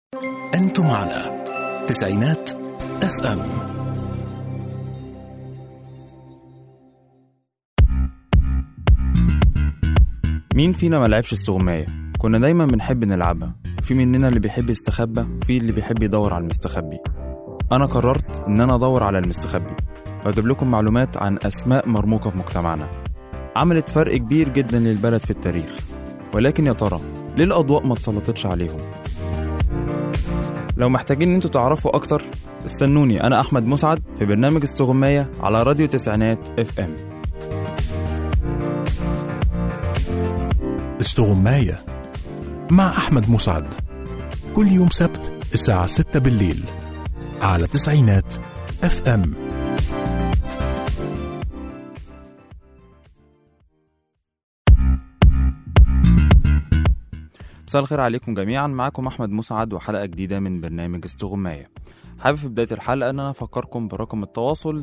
أنتم على تسعينات اف ام مين فينا ما لعبش استغماية؟ كنا دايما بنحب نلعبها وفي مننا اللي بيحب يستخبى وفي اللي بيحب يدور على المستخبي أنا قررت إن أنا أدور على المستخبي وأجيب لكم معلومات عن أسماء مرموقة في مجتمعنا عملت فرق كبير جدا للبلد في التاريخ ولكن يا ترى ليه الأضواء ما اتسلطتش عليهم؟ لو محتاجين ان انتوا تعرفوا اكتر استنوني انا احمد مسعد في برنامج استغماية على راديو تسعينات اف ام استغماية مع أحمد مسعد كل يوم سبت الساعة 6 بالليل على تسعينات اف ام مساء الخير عليكم جميعا معاكم احمد مسعد وحلقه جديده من برنامج استغماية حابب في بدايه الحلقه ان انا افكركم برقم التواصل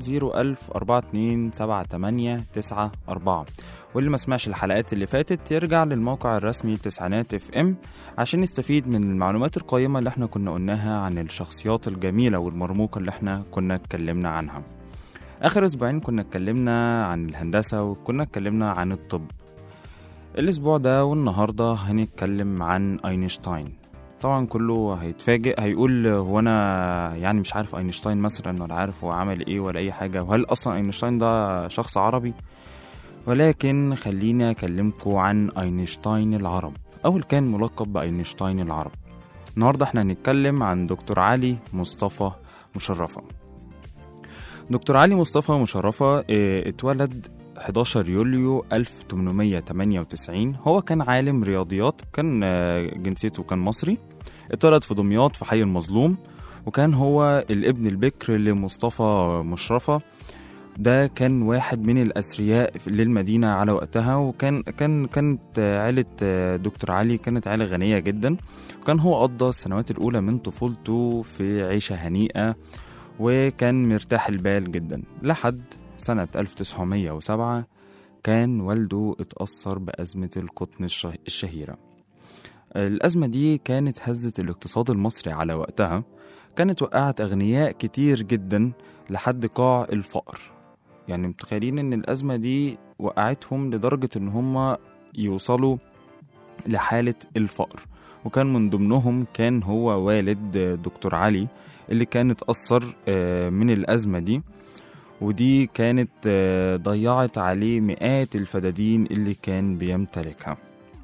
010427894 واللي ما سمعش الحلقات اللي فاتت يرجع للموقع الرسمي لتسعينات اف ام عشان يستفيد من المعلومات القيمه اللي احنا كنا قلناها عن الشخصيات الجميله والمرموقه اللي احنا كنا اتكلمنا عنها اخر اسبوعين كنا اتكلمنا عن الهندسه وكنا اتكلمنا عن الطب الأسبوع ده والنهاردة هنتكلم عن أينشتاين طبعا كله هيتفاجئ هيقول هو أنا يعني مش عارف أينشتاين مثلا ولا عارف هو عمل إيه ولا أي حاجة وهل أصلا أينشتاين ده شخص عربي ولكن خليني أكلمكم عن أينشتاين العرب أو اللي كان ملقب بأينشتاين العرب النهاردة احنا هنتكلم عن دكتور علي مصطفى مشرفة دكتور علي مصطفى مشرفة اه، اتولد 11 يوليو 1898 هو كان عالم رياضيات كان آه، جنسيته كان مصري اتولد في دمياط في حي المظلوم وكان هو الابن البكر لمصطفى مشرفة ده كان واحد من الأثرياء للمدينة على وقتها وكان كان كانت آه، عيلة آه، دكتور علي كانت عيلة غنية جدا وكان هو قضى السنوات الأولى من طفولته في عيشة هنيئة وكان مرتاح البال جدا لحد سنة 1907 كان والده اتأثر بأزمة القطن الشه- الشهيرة الأزمة دي كانت هزت الاقتصاد المصري على وقتها كانت وقعت أغنياء كتير جدا لحد قاع الفقر يعني متخيلين إن الأزمة دي وقعتهم لدرجة إن هم يوصلوا لحالة الفقر وكان من ضمنهم كان هو والد دكتور علي اللي كان اتأثر آه، من الأزمة دي ودي كانت آه، ضيعت عليه مئات الفدادين اللي كان بيمتلكها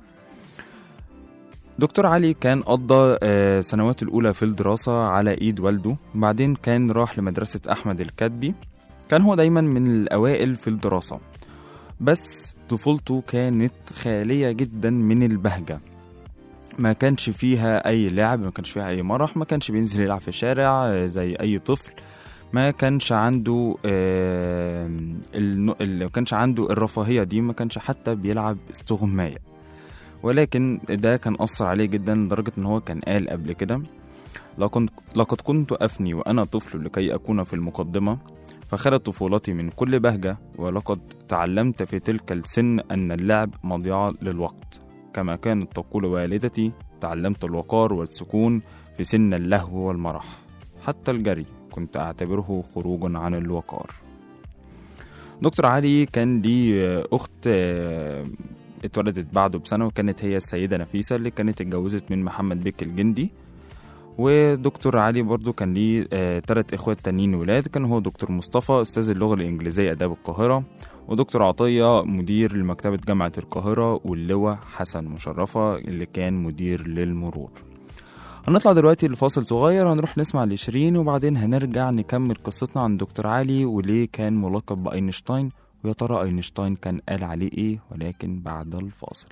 دكتور علي كان قضى آه، سنواته الأولى في الدراسة على إيد والده بعدين كان راح لمدرسة أحمد الكتبي كان هو دايما من الأوائل في الدراسة بس طفولته كانت خالية جدا من البهجة ما كانش فيها أي لعب ما كانش فيها أي مرح ما كانش بينزل يلعب في الشارع آه، زي أي طفل ما كانش عنده آه، الن- ال- ما كانش عنده الرفاهية دي ما كانش حتى بيلعب استغماية ولكن ده كان أثر عليه جدا لدرجة إن هو كان قال قبل كده لقد لقد كنت أفني وأنا طفل لكي أكون في المقدمة فخلت طفولتي من كل بهجة ولقد تعلمت في تلك السن أن اللعب مضيعة للوقت كما كانت تقول والدتي تعلمت الوقار والسكون في سن اللهو والمرح حتى الجري كنت أعتبره خروج عن الوقار دكتور علي كان ليه أخت آه، اتولدت بعده بسنة وكانت هي السيدة نفيسة اللي كانت اتجوزت من محمد بك الجندي ودكتور علي برضو كان ليه آه، تلات إخوات تانيين ولاد كان هو دكتور مصطفى أستاذ اللغة الإنجليزية آداب القاهرة ودكتور عطية مدير لمكتبة جامعة القاهرة واللواء حسن مشرفة اللي كان مدير للمرور هنطلع دلوقتي لفاصل صغير هنروح نسمع لشيرين وبعدين هنرجع نكمل قصتنا عن دكتور علي وليه كان ملقب بأينشتاين ويا ترى أينشتاين كان قال عليه إيه ولكن بعد الفاصل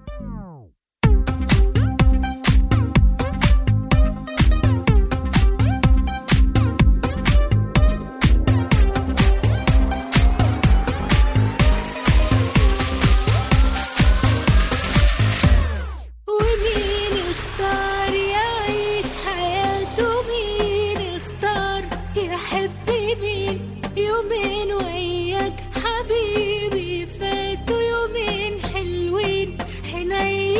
ومين اختار يعيش حياته مين اختار يحب مين يومين وياك حبيبي فاتوا يومين حلوين حنين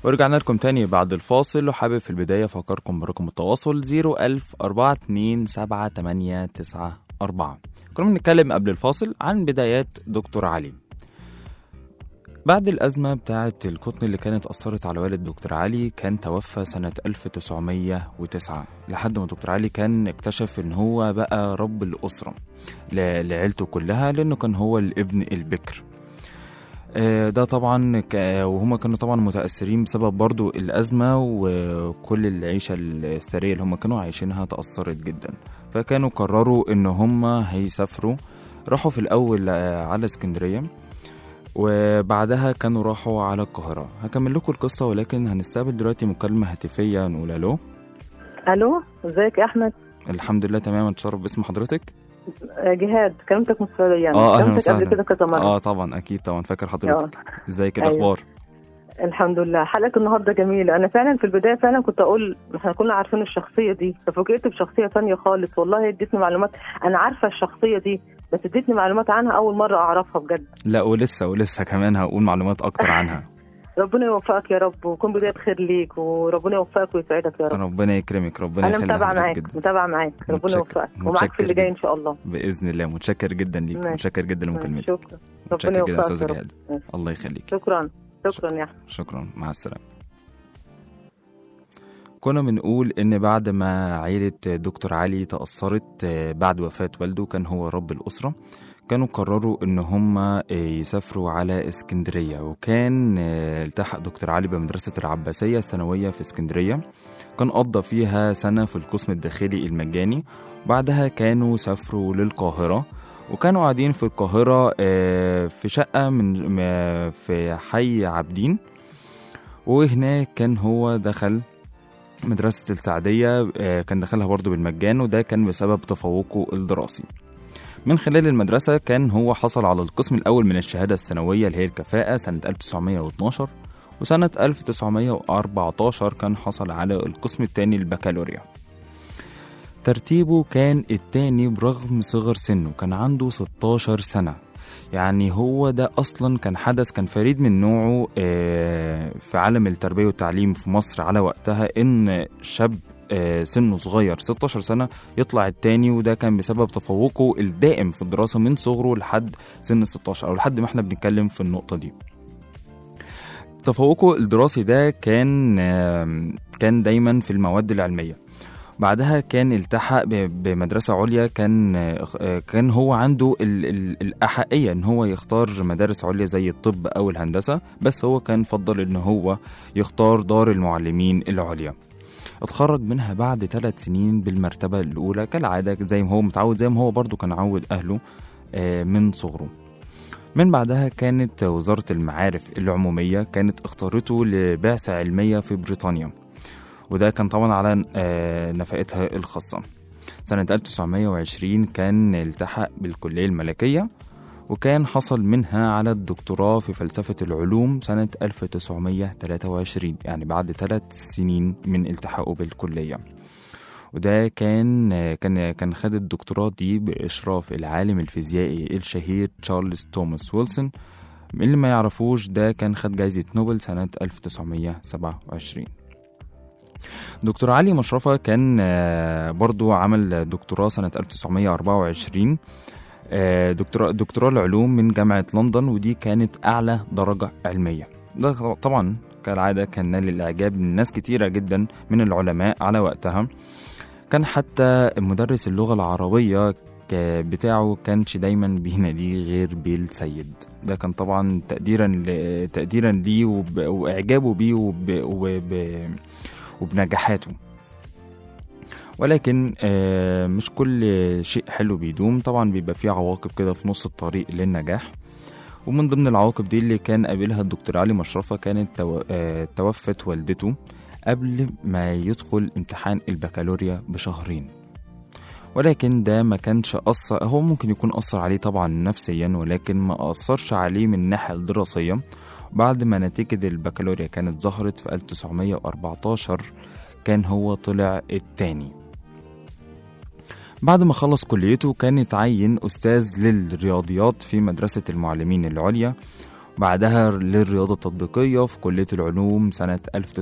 ورجعنا لكم تاني بعد الفاصل وحابب في البداية أفكركم برقم التواصل 01000 427 7894 كنا بنتكلم قبل الفاصل عن بدايات دكتور علي بعد الأزمة بتاعة القطن اللي كانت أثرت على والد دكتور علي كان توفى سنة 1909 لحد ما دكتور علي كان اكتشف إن هو بقى رب الأسرة ل- لعيلته كلها لأنه كان هو الابن البكر آه، ده طبعا ك- وهم كانوا طبعا متأثرين بسبب برضو الأزمة وكل العيشة الثرية اللي هم كانوا عايشينها تأثرت جدا فكانوا قرروا إن هم هيسافروا راحوا في الأول آه، على اسكندرية وبعدها كانوا راحوا على القاهرة هكمل لكم القصة ولكن هنستقبل دلوقتي مكالمة هاتفية نقول ألو الو ازيك يا احمد الحمد لله تمام اتشرف باسم حضرتك آه، جهاد كلمتك من السعوديه يعني اه اهلا كلمتك قبل وسهلا كده كذا مره اه طبعا اكيد طبعا فاكر حضرتك ازيك أيوة. الاخبار الحمد لله حلقه النهارده جميله انا فعلا في البدايه فعلا كنت اقول احنا كنا عارفين الشخصيه دي ففوجئت بشخصيه ثانيه خالص والله ادتني معلومات انا عارفه الشخصيه دي بس ادتني معلومات عنها اول مره اعرفها بجد لا ولسه ولسه كمان هقول معلومات اكتر عنها ربنا يوفقك يا رب ويكون بدايه خير ليك وربنا يوفقك ويسعدك يا رب ربنا يكرمك ربنا انا يخلي متابعه حضرتك معاك جدا متابعه معاك ربنا متشكر- يوفقك ومعاك متشكر في اللي جاي جدا. ان شاء الله باذن الله متشكر جدا ليك ماشي. متشكر جدا لمكالمتك شكرا متشكر ربنا جدا يا يوفقك استاذ يا رب جهاد ماشي. الله يخليك شكرا شكرا يا احمد شكرا مع السلامة كنا بنقول إن بعد ما عيلة دكتور علي تأثرت آه، بعد وفاة والده كان هو رب الأسرة كانوا قرروا إن هم آه، يسافروا على اسكندرية وكان آه، التحق دكتور علي بمدرسة العباسية الثانوية في اسكندرية كان قضى فيها سنة في القسم الداخلي المجاني وبعدها كانوا سافروا للقاهرة وكانوا قاعدين في القاهرة آه، في شقة من م- في حي عابدين وهناك كان هو دخل مدرسة السعدية آه، كان دخلها برضه بالمجان وده كان بسبب تفوقه الدراسي من خلال المدرسة كان هو حصل على القسم الأول من الشهادة الثانوية اللي هي الكفاءة سنة 1912 وسنة 1914 كان حصل على القسم الثاني البكالوريا ترتيبه كان التاني برغم صغر سنه كان عنده 16 سنة يعني هو ده اصلا كان حدث كان فريد من نوعه آه، في عالم التربيه والتعليم في مصر على وقتها ان شاب آه، سنه صغير 16 سنه يطلع التاني وده كان بسبب تفوقه الدائم في الدراسه من صغره لحد سن 16 او لحد ما احنا بنتكلم في النقطه دي تفوقه الدراسي ده كان آم، كان دايما في المواد العلميه بعدها كان التحق ب- بمدرسة عليا كان آه، كان هو عنده ال- ال- الأحقية إن هو يختار مدارس عليا زي الطب أو الهندسة بس هو كان فضل إن هو يختار دار المعلمين العليا اتخرج منها بعد ثلاث سنين بالمرتبة الأولى كالعادة زي ما هو متعود زي ما هو برضو كان عود أهله آه، من صغره من بعدها كانت وزارة المعارف العمومية كانت اختارته لبعثة علمية في بريطانيا وده كان طبعا على آه، نفقتها الخاصة سنة 1920 كان التحق بالكلية الملكية وكان حصل منها على الدكتوراه في فلسفة العلوم سنة 1923 يعني بعد ثلاث سنين من التحاقه بالكلية وده كان آه، كان كان خد الدكتوراه دي بإشراف العالم الفيزيائي الشهير تشارلز توماس ويلسون اللي ما يعرفوش ده كان خد جايزة نوبل سنة 1927 دكتور علي مشرفة كان آه، برضو عمل دكتوراه سنة 1924 آه، دكتوراه دكتوراه العلوم من جامعة لندن ودي كانت أعلى درجة علمية ده طبعا كالعادة كان نال الإعجاب من ناس كتيرة جدا من العلماء على وقتها كان حتى مدرس اللغة العربية ك- بتاعه كانش دايما بيناديه غير بالسيد ده كان طبعا تقديرا ل... تقديرا ليه وب... واعجابه بيه وب... وب... وبنجاحاته ولكن آه، مش كل شيء حلو بيدوم طبعا بيبقى فيه عواقب كده في نص الطريق للنجاح ومن ضمن العواقب دي اللي كان قابلها الدكتور علي مشرفة كانت تو... آه، توفت والدته قبل ما يدخل امتحان البكالوريا بشهرين ولكن ده ما كانش أثر هو ممكن يكون أثر عليه طبعا نفسيا ولكن ما أثرش عليه من الناحية الدراسية بعد ما نتيجة البكالوريا كانت ظهرت في 1914 كان هو طلع التاني بعد ما خلص كليته كان اتعين أستاذ للرياضيات في مدرسة المعلمين العليا بعدها للرياضة التطبيقية في كلية العلوم سنة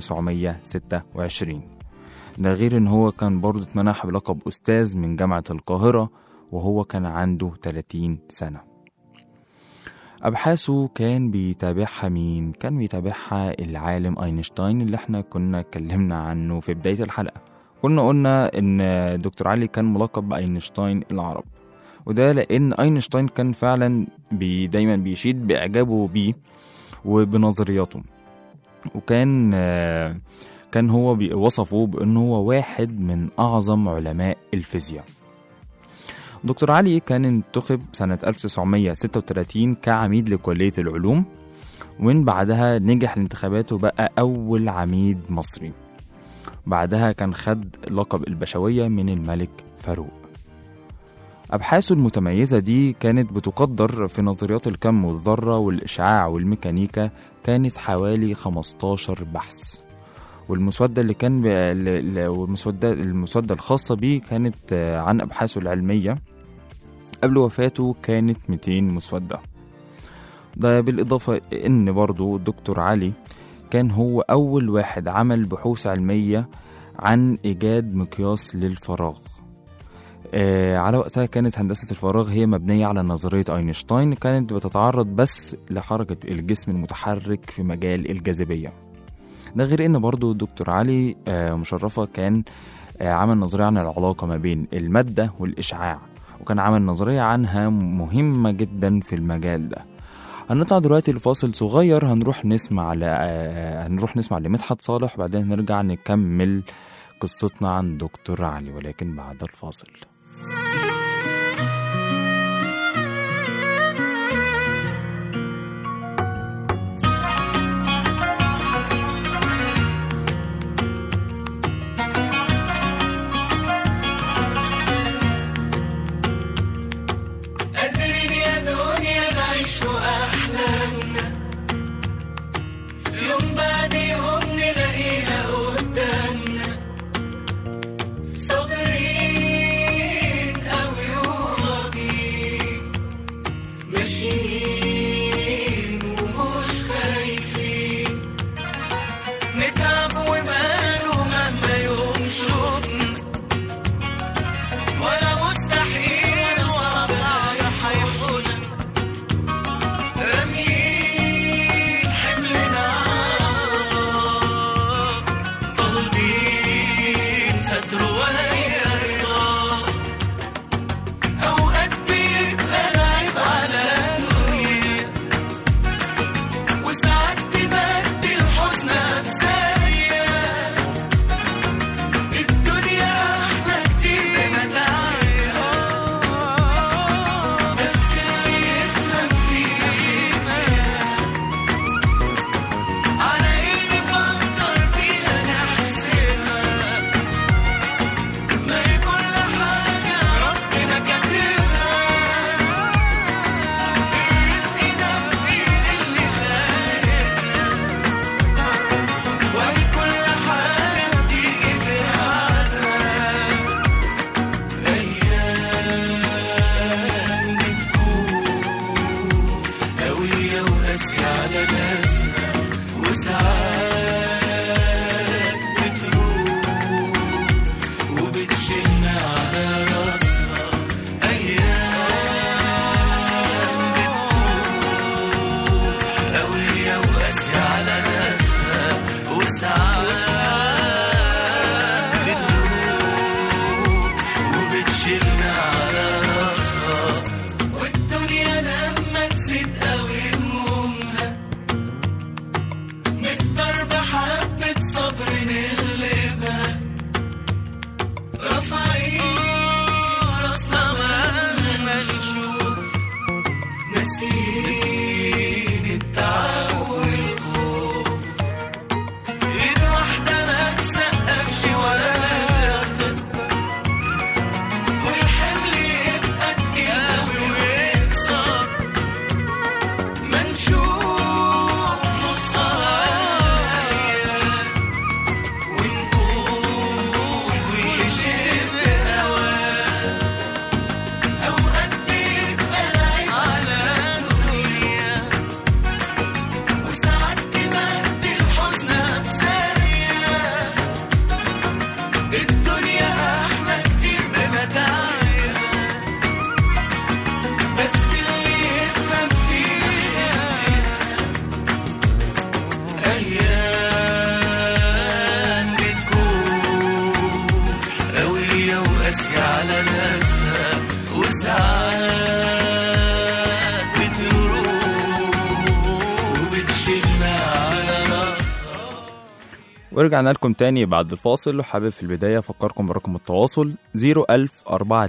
1926 ده غير ان هو كان برضه اتمنح بلقب أستاذ من جامعة القاهرة وهو كان عنده 30 سنة أبحاثه كان بيتابعها مين؟ كان بيتابعها العالم أينشتاين اللي احنا كنا اتكلمنا عنه في بداية الحلقة كنا قلنا إن دكتور علي كان ملقب بأينشتاين العرب وده لأن أينشتاين كان فعلا بي دايما بيشيد بإعجابه بيه وبنظرياته وكان آه، كان هو بي- وصفه بأنه هو واحد من أعظم علماء الفيزياء دكتور علي كان انتخب سنة 1936 كعميد لكلية العلوم ومن بعدها نجح لانتخاباته بقى أول عميد مصري بعدها كان خد لقب البشوية من الملك فاروق أبحاثه المتميزة دي كانت بتقدر في نظريات الكم والذرة والإشعاع والميكانيكا كانت حوالي 15 بحث والمسودة اللي كان ب... ال- ال- والمسودة المسودة الخاصة بيه كانت آه، عن أبحاثه العلمية قبل وفاته كانت 200 مسودة ده بالإضافة إن برضو الدكتور علي كان هو أول واحد عمل بحوث علمية عن إيجاد مقياس للفراغ آه على وقتها كانت هندسة الفراغ هي مبنية على نظرية أينشتاين كانت بتتعرض بس لحركة الجسم المتحرك في مجال الجاذبية ده غير ان برضو دكتور علي آه، مشرفة كان آه، عمل نظرية عن العلاقة ما بين المادة والإشعاع وكان عمل نظرية عنها مهمة جدا في المجال ده هنطلع دلوقتي لفاصل صغير هنروح نسمع ل... آه، هنروح نسمع لمدحت صالح وبعدين نرجع نكمل قصتنا عن دكتور علي ولكن بعد الفاصل قادرين يا دنيا نعيش أحلامنا يوم بعد يوم نلاقيها قدامنا صابرين أو قاسية على ناسها وساعات بتروح وبتشيلنا على راسها ورجعنا لكم تاني بعد الفاصل وحابب في البداية أفكركم برقم التواصل 01000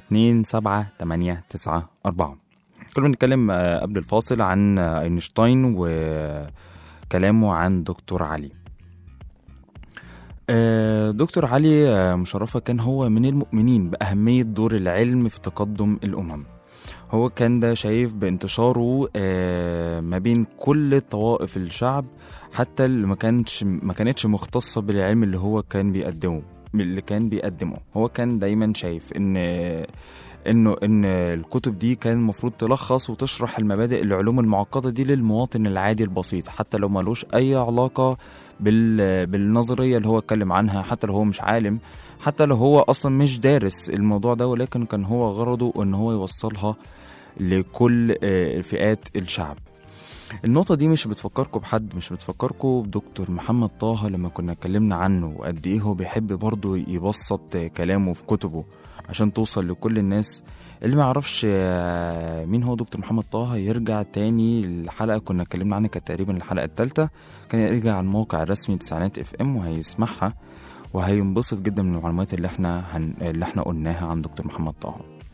427 كنا بنتكلم آه، قبل الفاصل عن آه، أينشتاين وكلامه عن دكتور علي آه، دكتور علي آه، مشرفة كان هو من المؤمنين بأهمية دور العلم في تقدم الأمم هو كان ده شايف بانتشاره آه، ما بين كل طوائف الشعب حتى اللي ما كانتش ما كانتش مختصة بالعلم اللي هو كان بيقدمه اللي كان بيقدمه هو كان دايما شايف ان انه ان الكتب دي كان المفروض تلخص وتشرح المبادئ العلوم المعقده دي للمواطن العادي البسيط حتى لو ملوش اي علاقه بال بالنظريه اللي هو اتكلم عنها حتى لو هو مش عالم حتى لو هو اصلا مش دارس الموضوع ده ولكن كان هو غرضه ان هو يوصلها لكل آه، فئات الشعب النقطة دي مش بتفكركم بحد مش بتفكركم بدكتور محمد طه لما كنا اتكلمنا عنه وقد ايه هو بيحب برضه يبسط كلامه في كتبه عشان توصل لكل الناس اللي ما يعرفش آه، مين هو دكتور محمد طه يرجع تاني الحلقة كنا اتكلمنا عنها كانت تقريبا الحلقة الثالثة كان يرجع على الموقع الرسمي تسعينات اف ام وهيسمعها وهينبسط جدا من المعلومات اللي احنا هن... اللي احنا قلناها عن دكتور محمد طه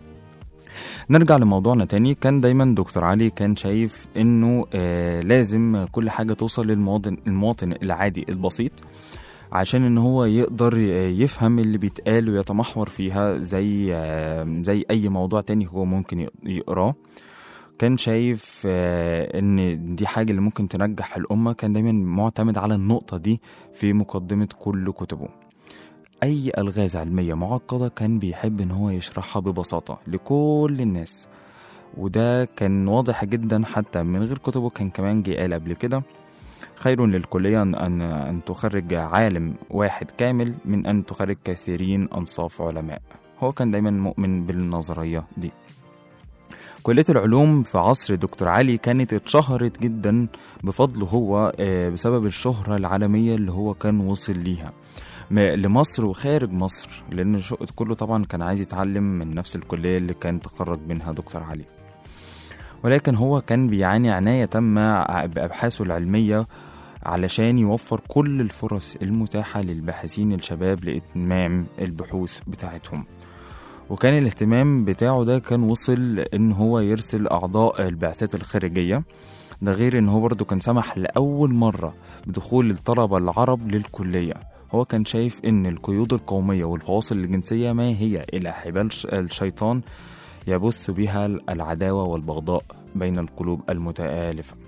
نرجع لموضوعنا تاني كان دايما دكتور علي كان شايف انه آه لازم كل حاجة توصل للمواطن المواطن العادي البسيط عشان ان هو يقدر ي- يفهم اللي بيتقال ويتمحور فيها زي آه زي اي موضوع تاني هو ممكن يق- يقراه كان شايف آه، ان دي حاجة اللي ممكن تنجح الأمة كان دايما معتمد على النقطة دي في مقدمة كل كتبه أي ألغاز علمية معقدة كان بيحب إن هو يشرحها ببساطة لكل الناس وده كان واضح جدا حتى من غير كتبه كان كمان جه قال قبل كده خير للكلية أن, أن, أن تخرج عالم واحد كامل من أن تخرج كثيرين أنصاف علماء هو كان دايما مؤمن بالنظرية دي كلية العلوم في عصر دكتور علي كانت اتشهرت جدا بفضله هو آه، بسبب الشهرة العالمية اللي هو كان وصل ليها م- لمصر وخارج مصر لأن شو- كله طبعا كان عايز يتعلم من نفس الكلية اللي كان تخرج منها دكتور علي ولكن هو كان بيعاني عناية تامة ع- بأبحاثه العلمية علشان يوفر كل الفرص المتاحة للباحثين الشباب لإتمام البحوث بتاعتهم وكان الاهتمام بتاعه ده كان وصل ان هو يرسل اعضاء البعثات الخارجيه ده غير ان هو برضه كان سمح لاول مره بدخول الطلبه العرب للكليه هو كان شايف ان القيود القوميه والفواصل الجنسيه ما هي الا حبال ش- الشيطان يبث بها العداوه والبغضاء بين القلوب المتآلفه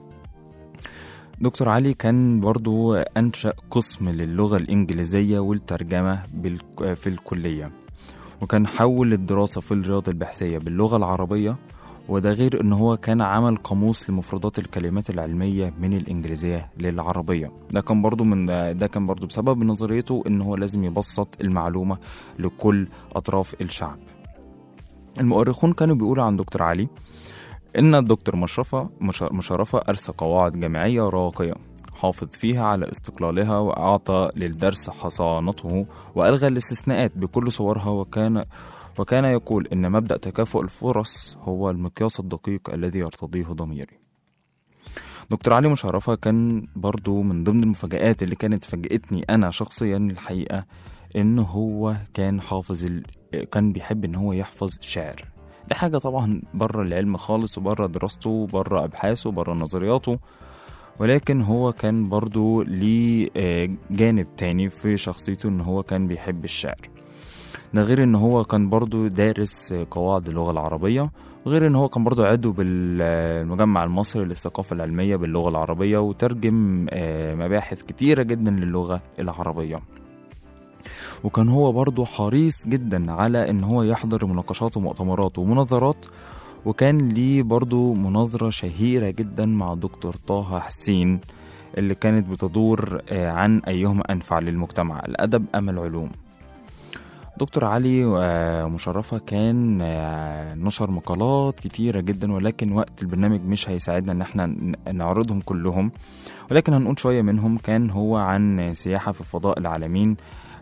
دكتور علي كان برضو أنشأ قسم للغة الإنجليزية والترجمة بالك- في الكلية وكان حول الدراسة في الرياضة البحثية باللغة العربية وده غير ان هو كان عمل قاموس لمفردات الكلمات العلمية من الانجليزية للعربية ده كان برضو من ده كان برضو بسبب نظريته ان هو لازم يبسط المعلومة لكل اطراف الشعب المؤرخون كانوا بيقولوا عن دكتور علي ان الدكتور مشرفة مش- مشرفة ارسى قواعد جامعية راقية حافظ فيها على استقلالها وأعطى للدرس حصانته وألغى الاستثناءات بكل صورها وكان وكان يقول إن مبدأ تكافؤ الفرص هو المقياس الدقيق الذي يرتضيه ضميري دكتور علي مشرفة كان برضو من ضمن المفاجآت اللي كانت فاجأتني أنا شخصيا الحقيقة إن هو كان حافظ ال... كان بيحب إن هو يحفظ شعر دي حاجة طبعا بره العلم خالص وبره دراسته وبره أبحاثه وبره نظرياته ولكن هو كان برضو ليه آه، جانب تاني في شخصيته ان هو كان بيحب الشعر ده غير ان هو كان برضو دارس آه، قواعد اللغة العربية وغير ان هو كان برضو عضو بالمجمع المصري للثقافة العلمية باللغة العربية وترجم آه، مباحث كتيرة جدا للغة العربية وكان هو برضو حريص جدا على ان هو يحضر مناقشات ومؤتمرات ومناظرات وكان ليه برضو مناظرة شهيرة جدا مع دكتور طه حسين اللي كانت بتدور آه، عن أيهما أنفع للمجتمع الأدب أم العلوم دكتور علي آه، مشرفة كان آه، نشر مقالات كتيرة جدا ولكن وقت البرنامج مش هيساعدنا ان احنا ن- نعرضهم كلهم ولكن هنقول شوية منهم كان هو عن سياحة في فضاء العالمين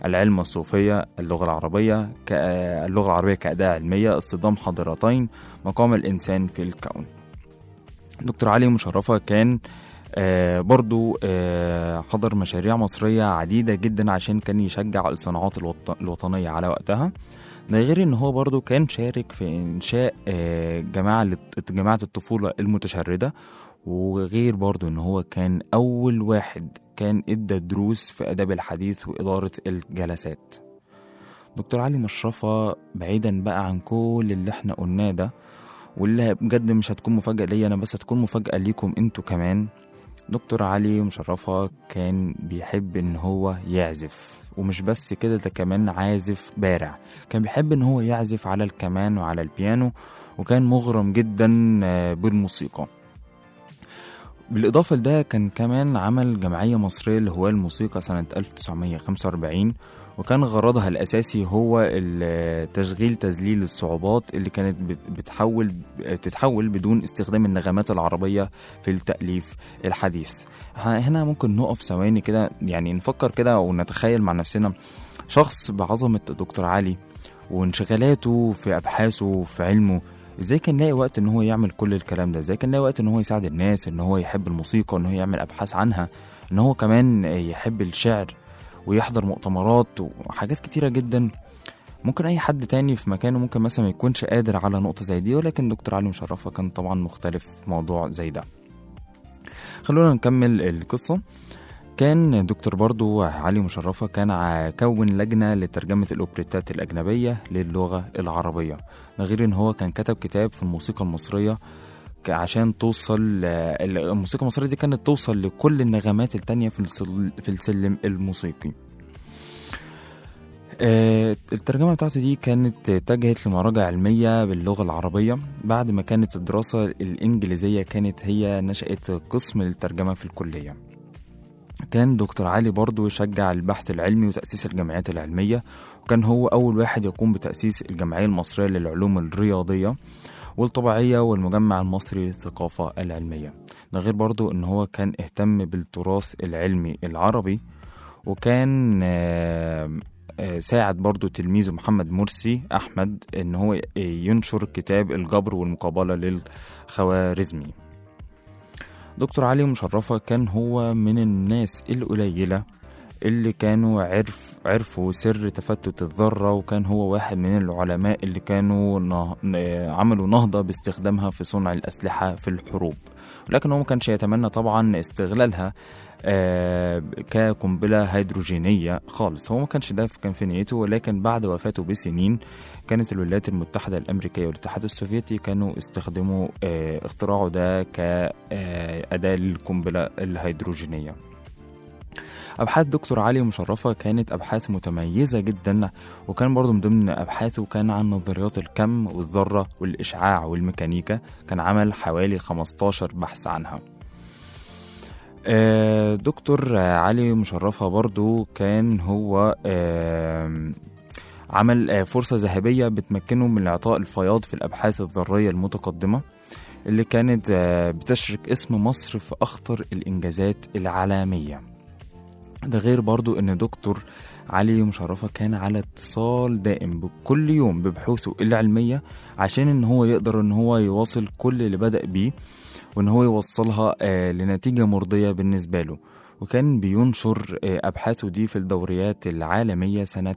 العلم والصوفية اللغة العربية ك... اللغة العربية كأداة علمية اصطدام حضارتين مقام الإنسان في الكون دكتور علي مشرفة كان آه برضو آه حضر مشاريع مصرية عديدة جدا عشان كان يشجع الصناعات الوط... الوطنية على وقتها ده غير ان هو برضو كان شارك في انشاء آه جماعة لت- جماعة الطفولة المتشردة وغير برضو ان هو كان اول واحد كان ادى دروس في اداب الحديث وادارة الجلسات دكتور علي مشرفة بعيدا بقى عن كل اللي احنا قلناه ده واللي بجد مش هتكون مفاجأة ليا أنا بس هتكون مفاجأة ليكم انتوا كمان دكتور علي مشرفة كان بيحب إن هو يعزف ومش بس كده ده كمان عازف بارع كان بيحب إن هو يعزف على الكمان وعلى البيانو وكان مغرم جدا آه، بالموسيقى بالإضافة لده كان كمان عمل جمعية مصرية لهواة الموسيقى سنة 1945 وكان غرضها الأساسي هو ال- تشغيل تذليل الصعوبات اللي كانت بت- بتحول بتتحول بدون استخدام النغمات العربية في التأليف الحديث ه- هنا ممكن نقف ثواني كده يعني نفكر كده ونتخيل مع نفسنا شخص بعظمة دكتور علي وانشغالاته في أبحاثه في علمه ازاي كان لاقي وقت ان هو يعمل كل الكلام ده ازاي كان لاقي وقت ان هو يساعد الناس ان هو يحب الموسيقى ان هو يعمل ابحاث عنها ان هو كمان يحب الشعر ويحضر مؤتمرات وحاجات كتيرة جدا ممكن اي حد تاني في مكانه ممكن مثلا ما يكونش قادر على نقطة زي دي ولكن دكتور علي مشرفة كان طبعا مختلف في موضوع زي ده خلونا نكمل القصة كان دكتور برضو علي مشرفة كان ع- كون لجنة لترجمة الأوبريتات الأجنبية للغة العربية ده غير إن هو كان كتب كتاب في الموسيقى المصرية ك- عشان توصل آه، الموسيقى المصرية دي كانت توصل لكل النغمات التانية في السل- في السلم الموسيقي آه، الترجمة بتاعته دي كانت اتجهت لمراجع علمية باللغة العربية بعد ما كانت الدراسة الإنجليزية كانت هي نشأت قسم للترجمة في الكلية كان دكتور علي برضو شجع البحث العلمي وتأسيس الجمعيات العلمية وكان هو أول واحد يقوم بتأسيس الجمعية المصرية للعلوم الرياضية والطبيعية والمجمع المصري للثقافة العلمية ده غير برضو ان هو كان اهتم بالتراث العلمي العربي وكان آه، آه، ساعد برضو تلميذه محمد مرسي أحمد ان هو ينشر كتاب الجبر والمقابلة للخوارزمي دكتور علي مشرفة كان هو من الناس القليلة اللي كانوا عرف عرفوا سر تفتت الذرة وكان هو واحد من العلماء اللي كانوا نه... ن- عملوا نهضة باستخدامها في صنع الأسلحة في الحروب ولكن هو ما كانش يتمنى طبعا استغلالها آه، كقنبلة هيدروجينية خالص هو ما كانش ده كان في نيته ولكن بعد وفاته بسنين كانت الولايات المتحدة الأمريكية والاتحاد السوفيتي كانوا استخدموا آه، اختراعه ده كأداة للقنبلة الهيدروجينية أبحاث دكتور علي مشرفة كانت أبحاث متميزة جدا وكان برضو من ضمن أبحاثه كان عن نظريات الكم والذرة والإشعاع والميكانيكا كان عمل حوالي 15 بحث عنها آه، دكتور علي مشرفة برضو كان هو آم، عمل آه، فرصة ذهبية بتمكنه من إعطاء الفياض في الأبحاث الذرية المتقدمة اللي كانت آه، بتشرك اسم مصر في أخطر الإنجازات العالمية ده غير برضو ان دكتور علي مشرفة كان على اتصال دائم بكل يوم ببحوثه العلمية عشان ان هو يقدر ان هو يواصل كل اللي بدأ بيه وان هو يوصلها آه، لنتيجة مرضية بالنسبة له وكان بينشر آه، أبحاثه دي في الدوريات العالمية سنة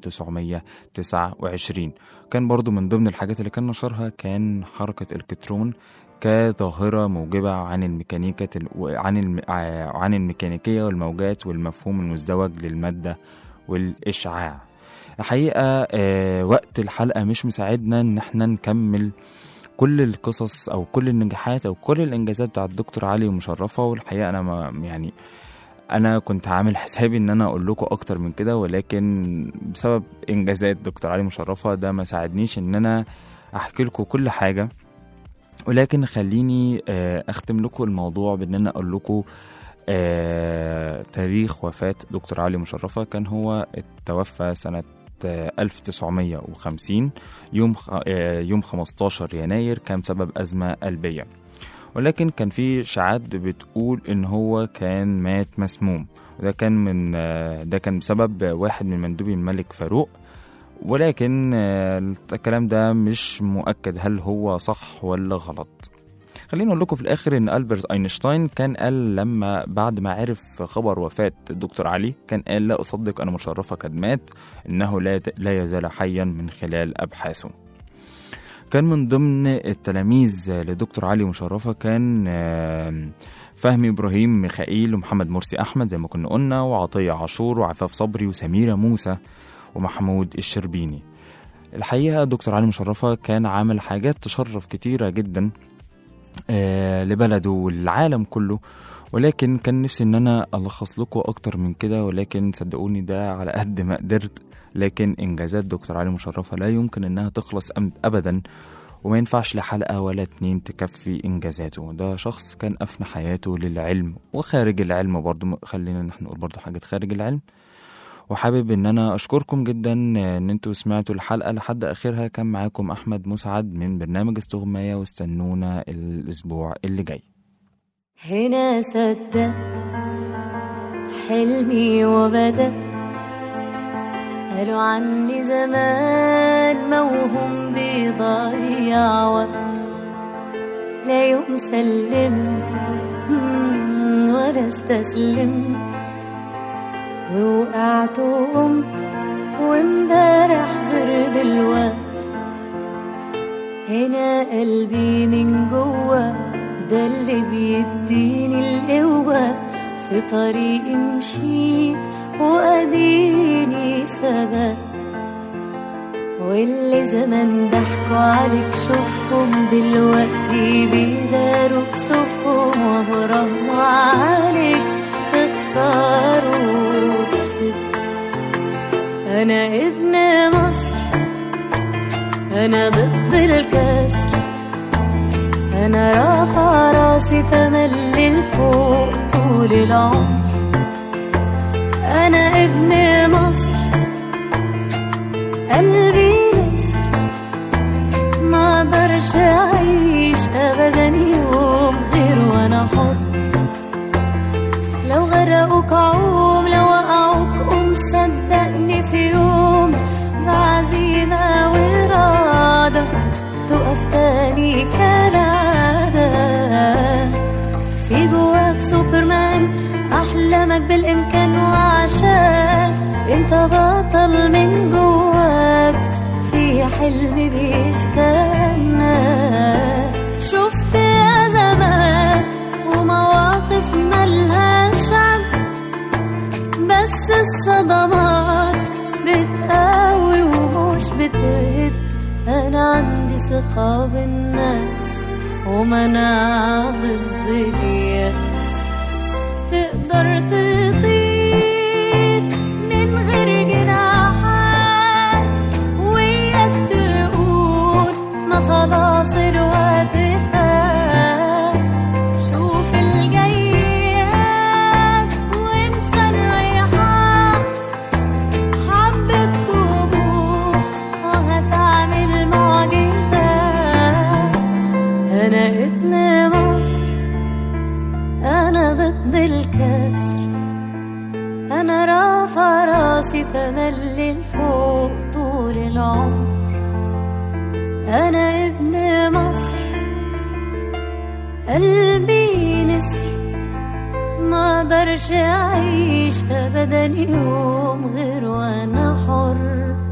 1929 كان برضو من ضمن الحاجات اللي كان نشرها كان حركة الكترون كظاهرة موجبة عن الميكانيكا عن الم... ع- عن الميكانيكية والموجات والمفهوم المزدوج للمادة والإشعاع الحقيقة آه، وقت الحلقة مش مساعدنا إن احنا نكمل كل القصص أو كل النجاحات أو كل الإنجازات بتاعت الدكتور علي مشرفة والحقيقة أنا ما يعني أنا كنت عامل حسابي إن أنا أقول لكم أكتر من كده ولكن بسبب إنجازات دكتور علي مشرفة ده ما ساعدنيش إن أنا أحكي لكم كل حاجة ولكن خليني آه، اختم لكم الموضوع بان انا اقول لكم آه، تاريخ وفاة دكتور علي مشرفة كان هو توفى سنة آه، 1950 يوم خ- آه، يوم 15 يناير كان بسبب أزمة قلبية ولكن كان في شعات بتقول إن هو كان مات مسموم وده كان من آه، ده كان بسبب واحد من مندوبي الملك فاروق ولكن آه، الكلام ده مش مؤكد هل هو صح ولا غلط خليني اقول لكم في الاخر ان البرت اينشتاين كان قال لما بعد ما عرف خبر وفاه الدكتور علي كان قال لا اصدق ان مشرفه قد مات انه لا لا يزال حيا من خلال ابحاثه كان من ضمن التلاميذ لدكتور علي مشرفه كان آه، فهمي ابراهيم ميخائيل ومحمد مرسي احمد زي ما كنا قلنا وعطيه عاشور وعفاف صبري وسميره موسى ومحمود الشربيني الحقيقه دكتور علي مشرفه كان عامل حاجات تشرف كتيره جدا آه، لبلده والعالم كله ولكن كان نفسي ان انا الخص لكم اكتر من كده ولكن صدقوني ده على قد ما قدرت لكن انجازات دكتور علي مشرفه لا يمكن انها تخلص أم- ابدا وما ينفعش لحلقه ولا اتنين تكفي انجازاته ده شخص كان افنى حياته للعلم وخارج العلم برضه خلينا نحن نقول برضه حاجات خارج العلم وحابب ان انا اشكركم جدا ان انتوا سمعتوا الحلقه لحد اخرها كان معاكم احمد مسعد من برنامج استغمايه واستنونا الاسبوع اللي جاي هنا صدقت حلمي وبدأ قالوا عني زمان موهوم بيضيع وقت لا يوم سلمت مم، ولا استسلمت ووقعت وقمت وامبارح غير دلوقت هنا قلبي من جوه ده اللي بيديني القوة في طريقي مشيت وأديني ثبات واللي زمان ضحكوا عليك شوفهم دلوقتي بيداروا كسوفهم وبرهنوا عليك تخسروا كسبت أنا ابن مصر أنا ضد الكسر أنا رافع راسي تملي لفوق طول العمر أنا ابن مصر قلبي نسر ما اقدرش أعيش أبدا يوم غير وأنا حر لو غرقوك عوم لو وقعوك قوم صدقني في يوم بعزيمة وإرادة تقف تاني كالعادة في جواك سوبرمان أحلامك بالإمكان وعشان أنت بطل من جواك في حلم بيستنى شفت أزمات ومواقف ملهاش عد بس الصدمات بتقوي ومش بتهد انا عندي ثقة بالنفس ومناعة ضد اليأس تقدر تطير من غير جناحات وياك تقول ما خلاص الوقت فات شوف الجيات وانسى الريحان حبة طموح وهتعمل معجزات أنا ابن مصر أنا ضد الكسر أنا رافع راسي تملي لفوق طول العمر أنا ابن مصر قلبي نسر ما اقدرش اعيش ابدا يوم غير وانا حر